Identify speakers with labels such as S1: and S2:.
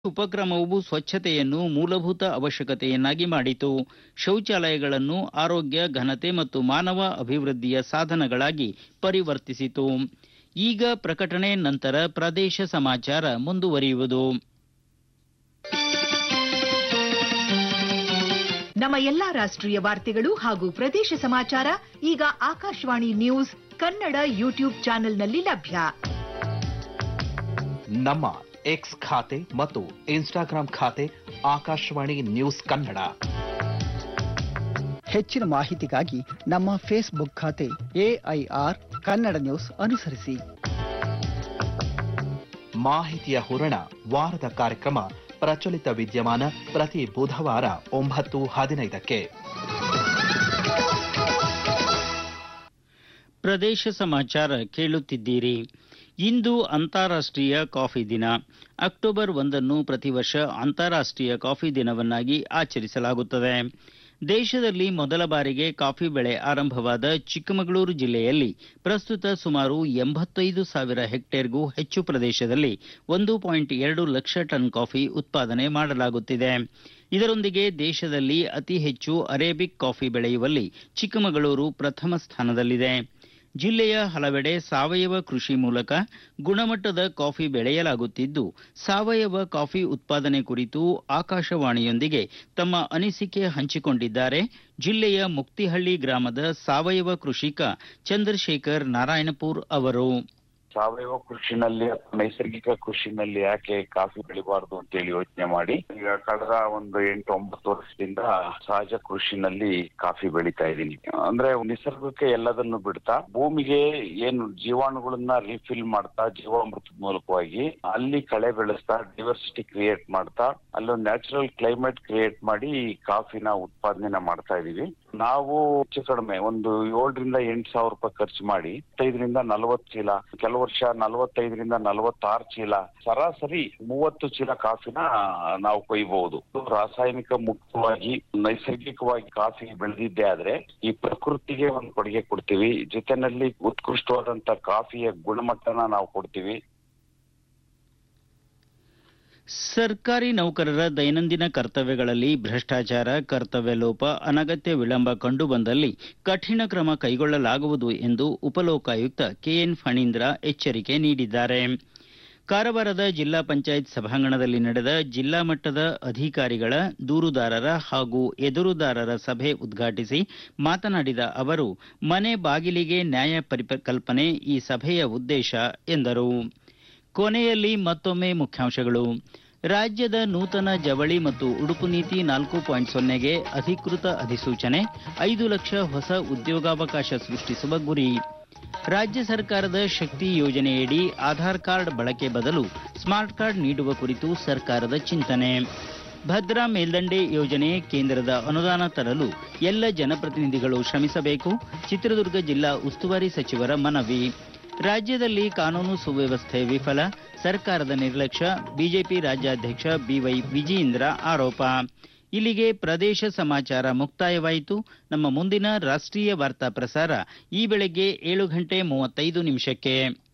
S1: ಉಪಕ್ರಮವು ಸ್ವಚ್ಛತೆಯನ್ನು ಮೂಲಭೂತ ಅವಶ್ಯಕತೆಯನ್ನಾಗಿ ಮಾಡಿತು ಶೌಚಾಲಯಗಳನ್ನು ಆರೋಗ್ಯ ಘನತೆ ಮತ್ತು ಮಾನವ ಅಭಿವೃದ್ಧಿಯ ಸಾಧನಗಳಾಗಿ ಪರಿವರ್ತಿಸಿತು ಈಗ ಪ್ರಕಟಣೆ ನಂತರ ಪ್ರದೇಶ ಸಮಾಚಾರ ಮುಂದುವರಿಯುವುದು
S2: ನಮ್ಮ ಎಲ್ಲಾ ರಾಷ್ಟ್ರೀಯ ವಾರ್ತೆಗಳು ಹಾಗೂ ಪ್ರದೇಶ ಸಮಾಚಾರ ಈಗ ಆಕಾಶವಾಣಿ ನ್ಯೂಸ್ ಕನ್ನಡ ಯೂಟ್ಯೂಬ್ ಚಾನೆಲ್ನಲ್ಲಿ ಲಭ್ಯ
S3: ನಮ್ಮ ಎಕ್ಸ್ ಖಾತೆ ಮತ್ತು ಇನ್ಸ್ಟಾಗ್ರಾಂ ಖಾತೆ ಆಕಾಶವಾಣಿ ನ್ಯೂಸ್ ಕನ್ನಡ
S4: ಹೆಚ್ಚಿನ ಮಾಹಿತಿಗಾಗಿ ನಮ್ಮ ಫೇಸ್ಬುಕ್ ಖಾತೆ ಎಐಆರ್ ಕನ್ನಡ ನ್ಯೂಸ್ ಅನುಸರಿಸಿ
S3: ಮಾಹಿತಿಯ ಹೂರಣ ವಾರದ ಕಾರ್ಯಕ್ರಮ ಪ್ರಚಲಿತ ವಿದ್ಯಮಾನ ಪ್ರತಿ ಬುಧವಾರ ಒಂಬತ್ತು ಹದಿನೈದಕ್ಕೆ
S1: ಪ್ರದೇಶ ಸಮಾಚಾರ ಕೇಳುತ್ತಿದ್ದೀರಿ ಇಂದು ಅಂತಾರಾಷ್ಟ್ರೀಯ ಕಾಫಿ ದಿನ ಅಕ್ಟೋಬರ್ ಒಂದನ್ನು ಪ್ರತಿ ವರ್ಷ ಅಂತಾರಾಷ್ಟ್ರೀಯ ಕಾಫಿ ದಿನವನ್ನಾಗಿ ಆಚರಿಸಲಾಗುತ್ತದೆ ದೇಶದಲ್ಲಿ ಮೊದಲ ಬಾರಿಗೆ ಕಾಫಿ ಬೆಳೆ ಆರಂಭವಾದ ಚಿಕ್ಕಮಗಳೂರು ಜಿಲ್ಲೆಯಲ್ಲಿ ಪ್ರಸ್ತುತ ಸುಮಾರು ಎಂಬತ್ತೈದು ಸಾವಿರ ಹೆಕ್ಟೇರ್ಗೂ ಹೆಚ್ಚು ಪ್ರದೇಶದಲ್ಲಿ ಒಂದು ಪಾಯಿಂಟ್ ಎರಡು ಲಕ್ಷ ಟನ್ ಕಾಫಿ ಉತ್ಪಾದನೆ ಮಾಡಲಾಗುತ್ತಿದೆ ಇದರೊಂದಿಗೆ ದೇಶದಲ್ಲಿ ಅತಿ ಹೆಚ್ಚು ಅರೇಬಿಕ್ ಕಾಫಿ ಬೆಳೆಯುವಲ್ಲಿ ಚಿಕ್ಕಮಗಳೂರು ಪ್ರಥಮ ಸ್ಥಾನದಲ್ಲಿದೆ ಜಿಲ್ಲೆಯ ಹಲವೆಡೆ ಸಾವಯವ ಕೃಷಿ ಮೂಲಕ ಗುಣಮಟ್ಟದ ಕಾಫಿ ಬೆಳೆಯಲಾಗುತ್ತಿದ್ದು ಸಾವಯವ ಕಾಫಿ ಉತ್ಪಾದನೆ ಕುರಿತು ಆಕಾಶವಾಣಿಯೊಂದಿಗೆ ತಮ್ಮ ಅನಿಸಿಕೆ ಹಂಚಿಕೊಂಡಿದ್ದಾರೆ ಜಿಲ್ಲೆಯ ಮುಕ್ತಿಹಳ್ಳಿ ಗ್ರಾಮದ ಸಾವಯವ ಕೃಷಿಕ ಚಂದ್ರಶೇಖರ್ ನಾರಾಯಣಪುರ್ ಅವರು
S5: ಸಾವಯವ ಕೃಷಿನಲ್ಲಿ ಅಥವಾ ನೈಸರ್ಗಿಕ ಕೃಷಿನಲ್ಲಿ ಯಾಕೆ ಕಾಫಿ ಬೆಳಿಬಾರ್ದು ಅಂತೇಳಿ ಯೋಚನೆ ಮಾಡಿ ಈಗ ಕಳೆದ ಒಂದು ಎಂಟು ಒಂಬತ್ತು ವರ್ಷದಿಂದ ಸಹಜ ಕೃಷಿನಲ್ಲಿ ಕಾಫಿ ಬೆಳಿತಾ ಇದ್ದೀನಿ ಅಂದ್ರೆ ನಿಸರ್ಗಕ್ಕೆ ಎಲ್ಲದನ್ನು ಬಿಡ್ತಾ ಭೂಮಿಗೆ ಏನು ಜೀವಾಣುಗಳನ್ನ ರೀಫಿಲ್ ಮಾಡ್ತಾ ಜೀವಾಮೃತದ ಮೂಲಕವಾಗಿ ಅಲ್ಲಿ ಕಳೆ ಬೆಳೆಸ್ತಾ ಡೈವರ್ಸಿಟಿ ಕ್ರಿಯೇಟ್ ಮಾಡ್ತಾ ಅಲ್ಲೊಂದು ನ್ಯಾಚುರಲ್ ಕ್ಲೈಮೇಟ್ ಕ್ರಿಯೇಟ್ ಮಾಡಿ ಈ ಕಾಫಿನ ಉತ್ಪಾದನೆ ಮಾಡ್ತಾ ಇದೀವಿ ನಾವು ಹೆಚ್ಚು ಕಡಿಮೆ ಒಂದು ಏಳರಿಂದ ಎಂಟು ಸಾವಿರ ರೂಪಾಯಿ ಖರ್ಚು ಮಾಡಿ ಐದರಿಂದ ನಲವತ್ತು ಚೀಲ ಕೆಲವು ವರ್ಷ ನಲವತ್ತೈದರಿಂದ ನಲವತ್ತಾರು ಚೀಲ ಸರಾಸರಿ ಮೂವತ್ತು ಚೀಲ ಕಾಫಿನ ನಾವು ಕೊಯ್ಬಹುದು ರಾಸಾಯನಿಕ ಮುಕ್ತವಾಗಿ ನೈಸರ್ಗಿಕವಾಗಿ ಕಾಫಿ ಬೆಳೆದಿದ್ದೇ ಆದ್ರೆ ಈ ಪ್ರಕೃತಿಗೆ ಒಂದು ಕೊಡುಗೆ ಕೊಡ್ತೀವಿ ಜೊತೆನಲ್ಲಿ ಉತ್ಕೃಷ್ಟವಾದಂತ ಕಾಫಿಯ ಗುಣಮಟ್ಟನ ನಾವು ಕೊಡ್ತೀವಿ
S1: ಸರ್ಕಾರಿ ನೌಕರರ ದೈನಂದಿನ ಕರ್ತವ್ಯಗಳಲ್ಲಿ ಭ್ರಷ್ಟಾಚಾರ ಕರ್ತವ್ಯ ಲೋಪ ಅನಗತ್ಯ ವಿಳಂಬ ಕಂಡುಬಂದಲ್ಲಿ ಕಠಿಣ ಕ್ರಮ ಕೈಗೊಳ್ಳಲಾಗುವುದು ಎಂದು ಉಪಲೋಕಾಯುಕ್ತ ಕೆಎನ್ ಫಣೀಂದ್ರ ಎಚ್ಚರಿಕೆ ನೀಡಿದ್ದಾರೆ ಕಾರವಾರದ ಜಿಲ್ಲಾ ಪಂಚಾಯತ್ ಸಭಾಂಗಣದಲ್ಲಿ ನಡೆದ ಜಿಲ್ಲಾ ಮಟ್ಟದ ಅಧಿಕಾರಿಗಳ ದೂರುದಾರರ ಹಾಗೂ ಎದುರುದಾರರ ಸಭೆ ಉದ್ಘಾಟಿಸಿ ಮಾತನಾಡಿದ ಅವರು ಮನೆ ಬಾಗಿಲಿಗೆ ನ್ಯಾಯ ಪರಿಕಲ್ಪನೆ ಈ ಸಭೆಯ ಉದ್ದೇಶ ಎಂದರು ಕೊನೆಯಲ್ಲಿ ಮತ್ತೊಮ್ಮೆ ಮುಖ್ಯಾಂಶಗಳು ರಾಜ್ಯದ ನೂತನ ಜವಳಿ ಮತ್ತು ಉಡುಪು ನೀತಿ ನಾಲ್ಕು ಪಾಯಿಂಟ್ ಸೊನ್ನೆಗೆ ಅಧಿಕೃತ ಅಧಿಸೂಚನೆ ಐದು ಲಕ್ಷ ಹೊಸ ಉದ್ಯೋಗಾವಕಾಶ ಸೃಷ್ಟಿಸುವ ಗುರಿ ರಾಜ್ಯ ಸರ್ಕಾರದ ಶಕ್ತಿ ಯೋಜನೆಯಡಿ ಆಧಾರ್ ಕಾರ್ಡ್ ಬಳಕೆ ಬದಲು ಸ್ಮಾರ್ಟ್ ಕಾರ್ಡ್ ನೀಡುವ ಕುರಿತು ಸರ್ಕಾರದ ಚಿಂತನೆ ಭದ್ರಾ ಮೇಲ್ದಂಡೆ ಯೋಜನೆ ಕೇಂದ್ರದ ಅನುದಾನ ತರಲು ಎಲ್ಲ ಜನಪ್ರತಿನಿಧಿಗಳು ಶ್ರಮಿಸಬೇಕು ಚಿತ್ರದುರ್ಗ ಜಿಲ್ಲಾ ಉಸ್ತುವಾರಿ ಸಚಿವರ ಮನವಿ ರಾಜ್ಯದಲ್ಲಿ ಕಾನೂನು ಸುವ್ಯವಸ್ಥೆ ವಿಫಲ ಸರ್ಕಾರದ ನಿರ್ಲಕ್ಷ್ಯ ಬಿಜೆಪಿ ರಾಜ್ಯಾಧ್ಯಕ್ಷ ಬಿವೈ ವಿಜಯೇಂದ್ರ ಆರೋಪ ಇಲ್ಲಿಗೆ ಪ್ರದೇಶ ಸಮಾಚಾರ ಮುಕ್ತಾಯವಾಯಿತು ನಮ್ಮ ಮುಂದಿನ ರಾಷ್ಟ್ರೀಯ ವಾರ್ತಾ ಪ್ರಸಾರ ಈ ಬೆಳಗ್ಗೆ ಏಳು ಗಂಟೆ ಮೂವತ್ತೈದು ನಿಮಿಷಕ್ಕೆ